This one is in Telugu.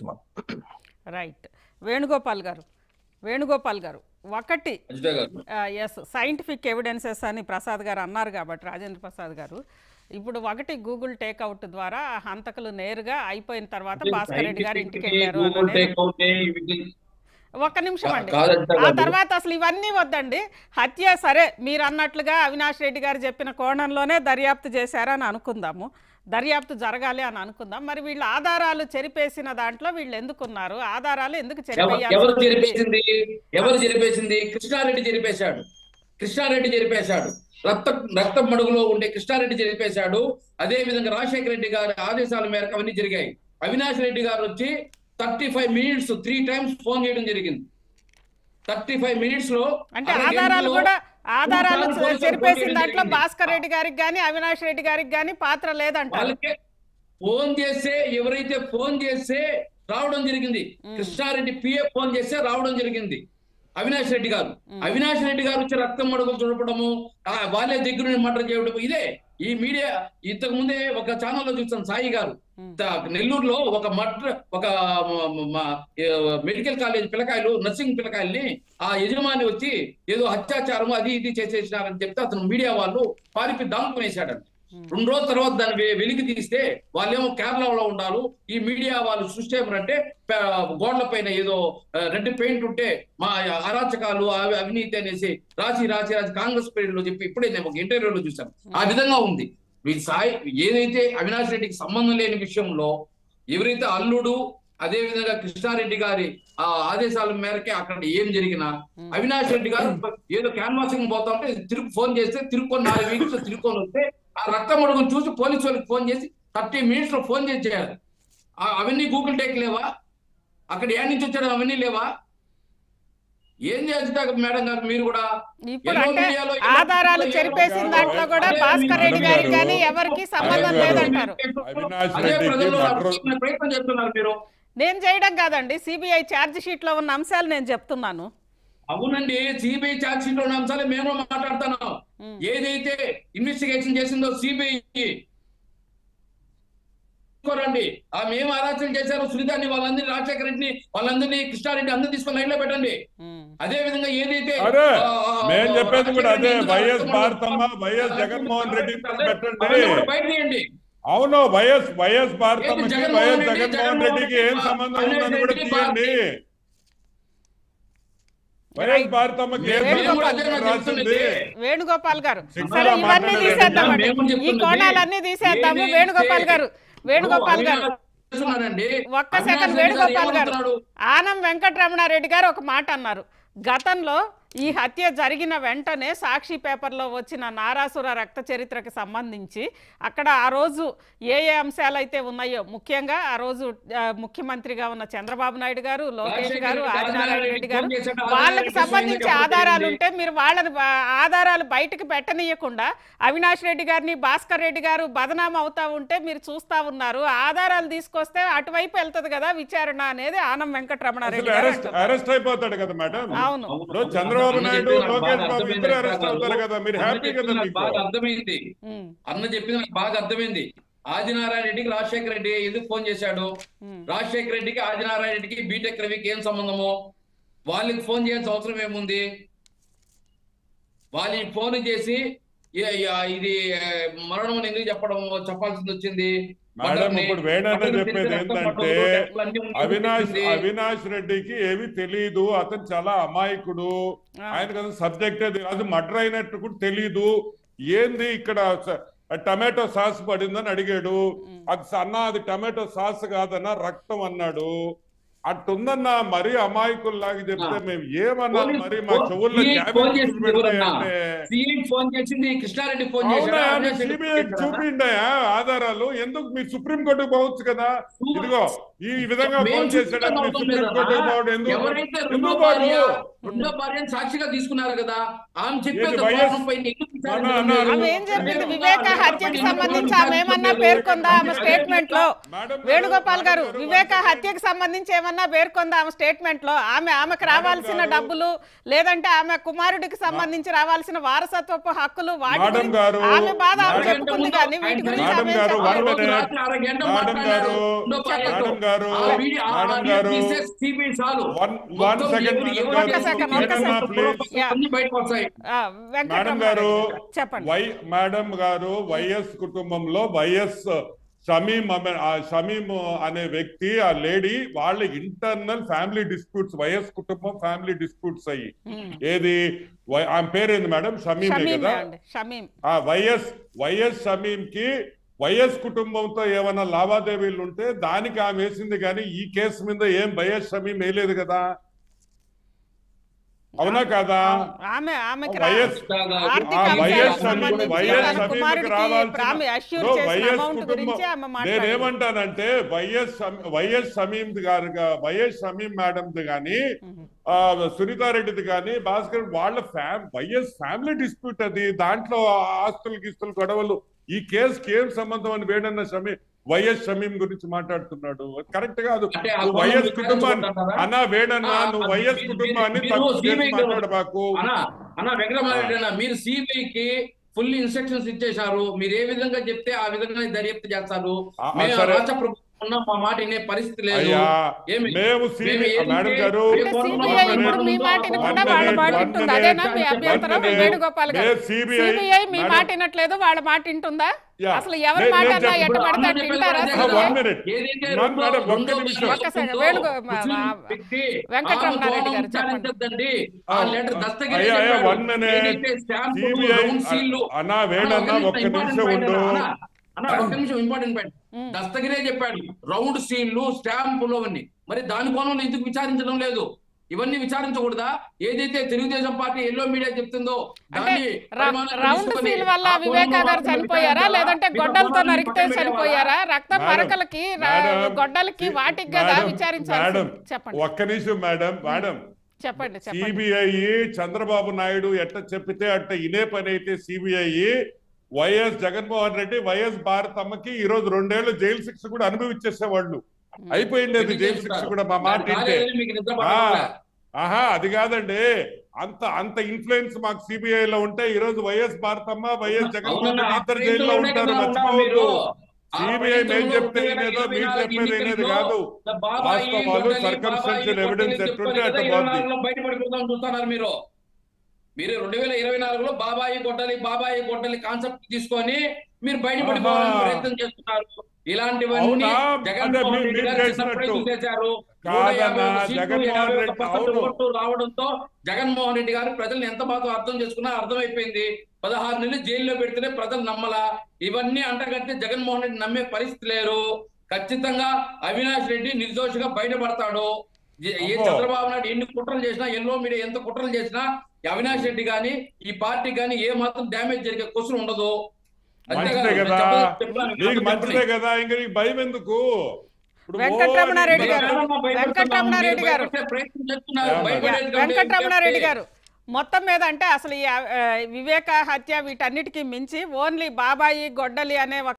చేస్తున్నాం రైట్ వేణుగోపాల్ గారు వేణుగోపాల్ గారు ఒకటి అజిత గారు ఎస్ సైంటిఫిక్ ఎవిడెన్సెస్ అని ప్రసాద్ గారు అన్నారు కాబట్టి రాజేంద్ర ప్రసాద్ గారు ఇప్పుడు ఒకటి గూగుల్ టేక్అవుట్ ద్వారా హంతకులు నేరుగా అయిపోయిన తర్వాత భాస్కర్ రెడ్డి గారు ఇంటికి వెళ్ళారు గూగుల్ అన్నది టేక్అవుట్ వీటికి ఒక్క నిమిషం కా- అండి కాదంట ఆ కాదు. తర్వాత అసలు ఇవన్నీ వద్దండి హత్య సరే మీరు అన్నట్లుగా అవినాష్ రెడ్డి గారు చెప్పిన కోణంలోనే దర్యాప్తు చేశారని అనుకుందాము దర్యాప్తు జరగాలి అని అనుకుందాం మరి వీళ్ళు ఆధారాలు చెరిపేసిన దాంట్లో వీళ్ళు ఎందుకున్నారు ఆధారాలు ఎందుకు ఎవ- చెరిపేయాల్సి ఎవరు వచ్చింది? జరిపేసింది ఎవరు జరిపేసింది కృష్ణారెడ్డి జరిపేశాడు కృష్ణారెడ్డి జరిపేశాడు రక్త రక్త మడుగులో ఉండే కృష్ణారెడ్డి జరిపేశాడు అదే విధంగా రాజశేఖర రెడ్డి గారి ఆదేశాల మేరకు అవన్నీ జరిగాయి అవినాష్ రెడ్డి గారు వచ్చి thirty five minutes three times phone చేయడం జరిగింది థర్టీ ఫైవ్ మినిట్స్ లో అంటే అరగంటలో ఆధారాలు కూడా ఆధారాలు మూడు సార్లు చెరిపేసిన ఫోన్ దాంట్లో చేయడం భాస్కర్ రెడ్డి గారికి కానీ అవినాష్ రెడ్డి గారికి కానీ పాత్ర లేదంటారు వాళ్ళకే ఫోన్ చేస్తే ఎవరైతే ఫోన్ చేస్తే రావడం జరిగింది కృష్ణారెడ్డి పిఏ ఫోన్ చేస్తే రావడం జరిగింది అవినాష్ రెడ్డి గారు అవినాష్ రెడ్డి గారు వచ్చి రక్తం మడుగులు చూడపడము ఆ వాళ్ళే దగ్గర నుండి మటర్ చేయడం ఇదే ఈ మీడియా ఇంతకు ముందే ఒక ఛానల్లో చూస్తాం సాయి గారు త- నెల్లూరులో ఒక మటర్ ఒక మ- మ- ఏ, మెడికల్ కాలేజ్ పిల్లకాయలు నర్సింగ్ పిల్లకాయల్ని ఆ యజమాని వచ్చి ఏదో అత్యాచారం అది ఇది చేసేసినారని చెప్తే అతను మీడియా వాళ్ళు పారిపి దాముకునేశాడంట రెండు రోజుల తర్వాత దాన్ని వె- వెలికి తీస్తే వాళ్ళేమో కేరళలో ఉండాలి ఈ మీడియా వాళ్ళు సృష్టి ఏమనంటే ప- గోడల పైన ఏదో రెడ్ పెయింట్ ఉంటే మా అరాచకాలు అవి- అవినీతి అనేసి రాసి రాసి రాసి కాంగ్రెస్ పీరియడ్ లో చెప్పి ఇప్పుడే నేను ఒక ఇంటర్వ్యూలో చూశాను ఆ విధంగా ఉంది ఈ సాయి ఏదైతే అవినాష్ రెడ్డికి సంబంధం లేని విషయంలో ఎవరైతే అల్లుడు అదే విధంగా కృష్ణారెడ్డి గారి ఆ ఆదేశాల మేరకే అక్కడ ఏం జరిగినా అవినాష్ రెడ్డి గారు ఏదో క్యాన్వాసింగ్ పోతా ఉంటే తిరుగు ఫోన్ చేస్తే తిరుక్కొని నాలుగు వీక్స్ తిరుక్కొని వస్తే ఆ రక్త మడుగును చూసి పోలీసు వాళ్ళకి ఫోన్ చేసి థర్టీ మినిట్స్ లో ఫోన్ చేసి చేయాలి ఆ- అవన్నీ గూగుల్ టేక్ లేవా అక్కడ ఏ నుంచి వచ్చాడు అవన్నీ లేవా ఏం చేస్తా మేడం గారు మీరు కూడా ఇప్పుడు ఎల్లో అంటే మీడియాలో ఎల్లో ఆధారాలు మీడియాలో చెరిపేసిన ఎల్లో దాంట్లో కూడా అదే భాస్కర్ రెడ్డి మేడం గారికి గారు, కానీ ఎవరికి సంబంధం గారు, లేదంటారు అవినాష్ అదే రెడ్డికి ప్రజల్లో మర్డర్ తీసుకునే ప్రయత్నం చేస్తున్నారు మీరు నేను చేయడం కాదండి సిబిఐ ఛార్జ్ షీట్ లో ఉన్న అంశాలు నేను చెప్తున్నాను అవునండి సిబిఐ ఛార్జ్ షీట్ లో ఉన్న అంశాలే మేము మాట్లాడుతున్నాం ఉమ్. ఏదైతే ఇన్వెస్టిగేషన్ చేసిందో సిబిఐ తీసుకోరండి ఆ మేము ఆరాచన చేశారు సునీతాన్ని వాళ్ళందరినీ రాజశేఖర రెడ్డిని వాళ్ళందరినీ కృష్ణారెడ్డి అందరినీ తీసుకొని లైన్ లో పెట్టండి ఉమ్. అదే విధంగా ఏదైతే అరే ఆ, ఆ, మేం చెప్పేది కూడా అదే రాజశేఖర రెడ్డి వైఎస్ ఎందుకు భారతమ్మ అరెస్ట్ వైఎస్ చేస్తున్నారు? జగన్మోహన్ రెడ్డి అవన్నీ పెట్టండి కూడా బయట తీయండి అవును వైఎస్ వైఎస్ భారతమ్మకి ఏంటి జగన్మోహన్ వైఎస్ రెడ్డి, జగన్మోహన్ జగన్మోహన్ రెడ్డికి ఏం రెడ్డి, సంబంధం అవినాష్ ఉందని కూడా రెడ్డి, తీయండి వైఎస్ భారతమ్మకి ఏం మేము సంబంధం కూడా అదే ఉందని చెప్తున్నది. రాసింది వేణుగోపాల్ గారు సిగ్గుగా సరే ఇవన్నీ మాట్లాడారు. తీసేద్దామండి మేము ఈ చెప్తున్నది కోణాలన్నీ తీసేద్దాము ఏదైతే- వేణుగోపాల్ గారు వేణుగోపాల్ గారు చేస్తున్నాడండి. ఒక్క అవినాష్ సెకండ్ రెడ్డి గారు వేణుగోపాల్ గారు ఏమంటున్నాడు? ఆనం వెంకటరమణారెడ్డి గారు ఒక మాట అన్నారు గతంలో ఈ హత్య జరిగిన వెంటనే సాక్షి పేపర్లో వచ్చిన నారాసుర రక్త చరిత్రకి సంబంధించి అక్కడ ఆ రోజు ఏ ఏ అంశాలు అయితే ఉన్నాయో ముఖ్యంగా ఆ రోజు ఆ, ముఖ్యమంత్రిగా ఉన్న చంద్రబాబు నాయుడు గారు లోకేష్ రాజశేఖర్ గారు రెడ్డి, ఆదినారాయణ రెడ్డి గారు ఫోన్ చేశాడు, వాళ్ళకి ఆదినారాయణ సంబంధించి రెడ్డి ఆధారాలు చెప్పండి. ఉంటే మీరు వాళ్ళని ఆ, ఆధారాలు బయటకు పెట్టనీయకుండా అవినాష్ రెడ్డి గారిని భాస్కర్ రెడ్డి గారు బదనాం అవుతా ఉంటే మీరు చూస్తా ఉన్నారు ఆధారాలు తీసుకొస్తే అటువైపు వెళ్తది కదా విచారణ అనేది ఆనం వెంకటరమణారెడ్డి అసలు గారు అరెస్ట్ అంటున్నారు. అరెస్ట్ అయిపోతాడు కదా మేడం అవును ఇప్పుడు చంద్రబాబు అన్న నాయుడు చెప్పింది నాకు లోకేష్ బాగా బాబు అర్థమైంది ఇద్దరు అరెస్ట్ అక్క అవుతారు గారు. కదా మీరు అన్న హ్యాపీ చెప్పింది కదా నాకు మీకు బాగా అర్థమైంది ఉమ్, అన్న చెప్పింది నాకు బాగా అర్థమైంది ఆదినారాయణ రెడ్డికి రాజశేఖర రెడ్డి ఎందుకు ఫోన్ చేశాడు ఉమ్. రాజశేఖర రెడ్డికి ఆదినారాయణ రెడ్డికి బీటెక్ రవికి ఏం సంబంధము వాళ్ళకి ఫోన్ చేయాల్సిన అవసరం ఏముంది వాళ్ళకి ఫోన్ చేసి "ఏ- యా- ఇది ఆ, మరణం అని ఎందుకు చెప్పడం చెప్పాల్సింది వచ్చింది మేడం మటన్ని- ఇప్పుడు వేణన్న మటన్ చెప్పేది తిరిగి రక్తం ఏంటంటే పట్టదు, రక్తం అన్నీ ఉంది, అవినాష్ ఉంది. అవినాష్ రెడ్డికి ఏమి తెలియదు అతను చాలా అమాయకుడు ఆ. ఆయనకు అసలు సబ్జెక్ట్ అది మర్డర్ అయినట్టు కూడా తెలియదు ఏంది ఇక్కడ స- టమాటో సాస్ పడిందని అడిగాడు అది అన్న అది టమాటో సాస్ కాదన్న రక్తం అన్నాడు అట్టుందన్న మరీ అమాయకుల్లాగా చెప్తే ఆ. మేము ఏమన్నా పోలీస్ మరి మా ఫోన్- చెవుల్లో సిఐ క్యాబిన్ ఫోన్ చేసింది ఎవరన్నా? పెడతాయంటే సిఐ ఫోన్ చేసింది కృష్ణారెడ్డి ఫోన్ అవునా చేశాడా? అవినాష్ రెడ్డి సిబిఐ ఫోన్ చేశాడా? చూపిండయా ఆధారాలు ఎందుకు మీరు సుప్రీం కోర్టుకు పోవచ్చు కదా చూ- ఇదిగో ఈ విధంగా మేము ఫోన్ చేశాడని చూపిస్తాం మీరు అవసరం సుప్రీం లేదా? కోర్టుకు పోవడం ఎందుకు ఎవరైతే రెండో ఎందుకు భార్య పోరు? రెండో భార్యను సాక్షిగా తీసుకున్నారు కదా ఆమె ఏది చెప్పేది వైఎస్ కోపం పైన ఎందుకు విచారణ అన్న, అన్న, లేదు? ఆమె ఏం చెప్పింది అదే వివేక అదే హత్యకి ఎందుకు సంబంధించి విచారణ ఆమె ఏమన్నా లేదు? పేర్కొందా ఆమె స్టేట్మెంట్ లో మేడం గారు, వేణుగోపాల్ గారు మేడం గారు, వివేక వన్ హత్యకి సంబంధించి ఏమన్నా పేర్కొందా ఆమె స్టేట్మెంట్ లో ఆమె ఆమెకు రావాల్సిన గారు, డబ్బులు లేదంటే ఆమె కుమారుడికి సంబంధించి రావాల్సిన వారసత్వపు హక్కులు వాటి మేడం గురించి గారు, ఆమె బాధ ఆమె మేడం చెప్పుకుంది కానీ వీటి గురించి మేడం ఆమె ఏం గారు, చెప్పలేదు. One minute. రాత్రి అరగంట మేడం మాట్లాడారు. గారు, రెండో భార్యతో. మేడం గారు, గారు ఆ వీడియో- ఆ మేడం వీడియో గారు తీసే CBI చాలు. వన్ వన్ మొత్తం సెకండ్ ఎవరు- మేడం ఎవరు గారు ఒక్క సెకండ్, ఒక్క మేడం సెకండ్. Please yeah. అన్ని బయటకు వస్తాయి ఆ, మేడం వెంకటరమణారెడ్డి గారు గారు చెప్పండి వై మేడం గారు వైఎస్ కుటుంబంలో వైఎస్ షమీం అనే- ఆ షమీం అనే వ్యక్తి ఆ లేడీ వాళ్ళ ఇంటర్నల్ ఫ్యామిలీ డిస్ప్యూట్స్ వైఎస్ కుటుంబం ఫ్యామిలీ డిస్ప్యూట్స్ అయ్యి ఉమ్. ఏది వై- ఆమె పేరేంది మేడం షమీమే షమీమే కదా అండి షమీం ఆ వైఎస్ వైఎస్ షమీం కి వైఎస్ కుటుంబంతో ఏమైనా లావాదేవీలు ఉంటే దానికి ఆమె వేసింది కానీ ఈ కేసు మీద ఏం వైఎస్ షమీం వేయలేదు కదా అవునా కాదా ఆమె ఆమెకి రా- వైఎస్ ఆర్థిక ఆ అంశాలకు వైఎస్ సంబంధించి వైఎస్ తన సమీపకి కుమారుడికి రావాల్సిన ఆమె అష్యూర్ ఇప్పుడు చేసిన వైఎస్ అమౌంట్ కుటుంబం గురించి ఆమె మాట్లాడారు నేనేమంటానంటే వైఎస్ సమీ- వైఎస్ సమీం గారు గా- వైఎస్ సమీం మేడంది కానీ ఆ, సునీతారెడ్డిది కానీ భాస్కర్ వాళ్ళ ఫ్యామ్ వైఎస్ ఫ్యామిలీ డిస్ప్యూట్ అది దాంట్లో ఆస్తులు గిస్తులు గొడవలు ఈ కేసుకి ఏం సంబంధం అని వేడన్న సమీ వైఎస్ షమీం గురించి మాట్లాడుతున్నాడు కరెక్ట్ కాదు అంటే ఆ నువ్వు పనులు వైఎస్ విచారించకుండా కుటుంబాన్ని అంటారా? అన్నా వేడన్నా ఆ, నువ్వు అది వైఎస్ మీరు- కుటుంబాన్ని మీరు తప్పు చేసి CBI కి మాట్లాడబాకు అన్న అన్న వెంకటరామారెడ్డి అన్న మీరు సిబిఐకి ఫుల్ ఇన్స్ట్రక్షన్స్ ఇచ్చేశారు మీరు ఏ విధంగా చెప్తే ఆ విధంగా దర్యాప్తు చేస్తారు ఆ, ఆ, మేము సరే. రాష్ట్ర ప్రభుత్వం ఉన్న మా మాట వినే పరిస్థితి లేదు అయ్యా ఏమి? మేము సిబి మేము ఏదైతే- మేడం గారు అంటే రేపు సిబిఐ one ఇప్పుడు మీ minute, మాట one వినకుండా minute, వాళ్ళ మాట one వింటుంది minute, అదేనా మీ one అభ్యంతరం minute. వేణుగోపాల్ గారు లేదు, CBI సిబిఐ మీ మేడం. మాట వినట్లేదు వాళ్ళ మాట వింటుందా యా. అసలు ఎవరి నేను- మాట నేను అన్నా చెప్ప- ఎట్ట ఇప్పుడు పడితే అన్న అట్ట చెప్పేది వింటారా అదే ఆ, కదా. one minute. ఏదైతే నాన్న రెండో- మేడం, ఒక్క రెండో నిమిషం. విషయం ఒక్క సెకండ్, ఉందో, వేణుగో- మా- ముస్లిం మా- వ్యక్తి వెంకటరమణారెడ్డి ఆమె గారు చెప్పండి. విచారించొద్దండి. ఆ ఆ, లెటర్ దస్తగిరి అయ్యా, అయ్యా, చెప్పాడు. one minute. ఏదైతే స్టాంపులు, CBI రౌండ్ సీల్లు. అన్నా అన్న, వేడన్నా ఒక్క ఒక్క నిమిషం, నిమిషం important ఉండు point అన్న. అన్న, ఒక్క నిమిషం ఇంపార్టెంట్ పాయింట్ ఉమ్. దస్తగిరే చెప్పాడు రౌండ్ సీన్లు స్టాంపులు అవన్నీ మరి దాని కోణంలో ఎందుకు విచారించడం లేదు ఇవన్నీ విచారించకూడదా ఏదైతే తెలుగుదేశం పార్టీ ఎల్లో మీడియా చెప్తుందో అంటే దాన్ని రా- పరిమాణాలు రౌండ్ తీసుకొని సీల్ వల్ల ఆ వివేకా కోణంలో గారు మాత్రమే చనిపోయారా విచారించాలా? లేదంటే మిగతా గొడ్డలతో కోణాలను నరికితే పక్కన పెట్టేవాళ్ళా? చనిపోయారా రక్త మేడం, మరకలకి రా- మేడం, గొడ్డలకి సి- వాటికి కదా మేడం, విచారించాలి మేడం, చెప్పండి ఒక్క నిమిషం మేడం మేడం చెప్పండి చెప్పండి సిబిఐ చంద్రబాబు నాయుడు ఎట్ట చెప్పితే అట్ట ఇదే పని అయితే CBI YS Jaganmohan Reddy YS భారతమ్మకి ఈ రోజు రెండేళ్లు జైలు శిక్ష కూడా అనుభవించేసేవాళ్ళు అయిపోయింది అది జైలు శిక్ష కూడా మా మాట దాని వింటే కాలేదని మీకు నిద్ర ఆ, పట్టకుండా. ఆహా అది కాదండి అంత అంత ఇన్ఫ్లుయెన్స్ మాకు సిబిఐ లో ఉంటే ఈ రోజు వైఎస్ భారతమ్మ వైఎస్ జగన్మోహన్ అవునన్నా, రెడ్డి ఇద్దరు ఆ జైల్లో ప్రయత్నంలోనే ఉంటారు కదా ఉన్నాం మర్చిపోవద్దు మీరు. ఆ సిబిఐ ప్రయత్నంలో మేము చెప్తే రెండు వేల వినేదో ఇరవై మీరు నాలుగు చెప్పేది వినేది ఎన్నికల్లో కాదు బాబాయి, వాస్తవాలు, గొడ్డలి, circumstantial బాబాయి, evidence గొడ్డలి ఎట్లుంటే చెప్పారు అట్ట కదా, ఇరవై పోద్ది. నాలుగులో బయటపడిపోతాం చూస్తున్నారు మీరు మీరు రెండు వేల ఇరవై నాలుగులో బాబాయి గొడ్డలి బాబాయి గొడ్డలి కాన్సెప్ట్ తీసుకొని మీరు బయటపడిపోవాలని ఆహా. ప్రయత్నం చేస్తున్నారు ఇలాంటివన్నీ అవునా? జగన్మోహన్ అంటే రెడ్డి మీరు గారు చేసినట్టు. surprise చేశారు నూట కాదన్నా, యాభై ఒక్క సీట్లు, జగన్మోహన్ యాభై ఒక్క రెడ్డి- పర్సెంట్ అవును. ఓట్లు రావడంతో జగన్మోహన్ రెడ్డి గారు ప్రజల్ని ఎంత బాగా అర్థం చేసుకున్నా అర్థమైపోయింది పదహారు నెలలు జైల్లో పెడితేనే ప్రజలు నమ్మలా ఇవన్నీ అంటగట్టి జగన్మోహన్ రెడ్డి నమ్మే పరిస్థితి లేరు ఖచ్చితంగా అవినాష్ రెడ్డి నిర్దోషిగా బయటపడతాడు ఏ- ఏ అబ్బో. చంద్రబాబు నాయుడు ఎన్ని కుట్రలు చేసినా ఎల్లో మీడియా ఎంత కుట్రలు చేసినా ఈ అవినాష్ రెడ్డి గాని ఈ పార్టీ గాని ఏ మాత్రం డ్యామేజ్ జరిగే క్వశ్చన్ ఉండదు అంతేకాదు, మంచిదే నేను కదా చెప్పదలుచు- చెప్తున్నాను, నీకు చెప్పండి. మంచిదే కదా ఇంక నీకు భయం ఎందుకు ఇప్పుడు ఓ వెంకటరమణారెడ్డి నీకు గారు. ఎవరన్నా భయపెడుతున్నాం, వెంకటరమణారెడ్డి మీరు గారు. భయపెట్టే ప్రయత్నం చేస్తున్నారు. ఏమన్నా? భయపడేది కంటే వెంకటరమణారెడ్డి ఇంకేంటి? గారు మొత్తం మీద అంటే అసలు ఈ ఆ, వివేక హత్య వీటన్నిటికీ మించి ఓన్లీ బాబాయి గొడ్డలి అనే ఒక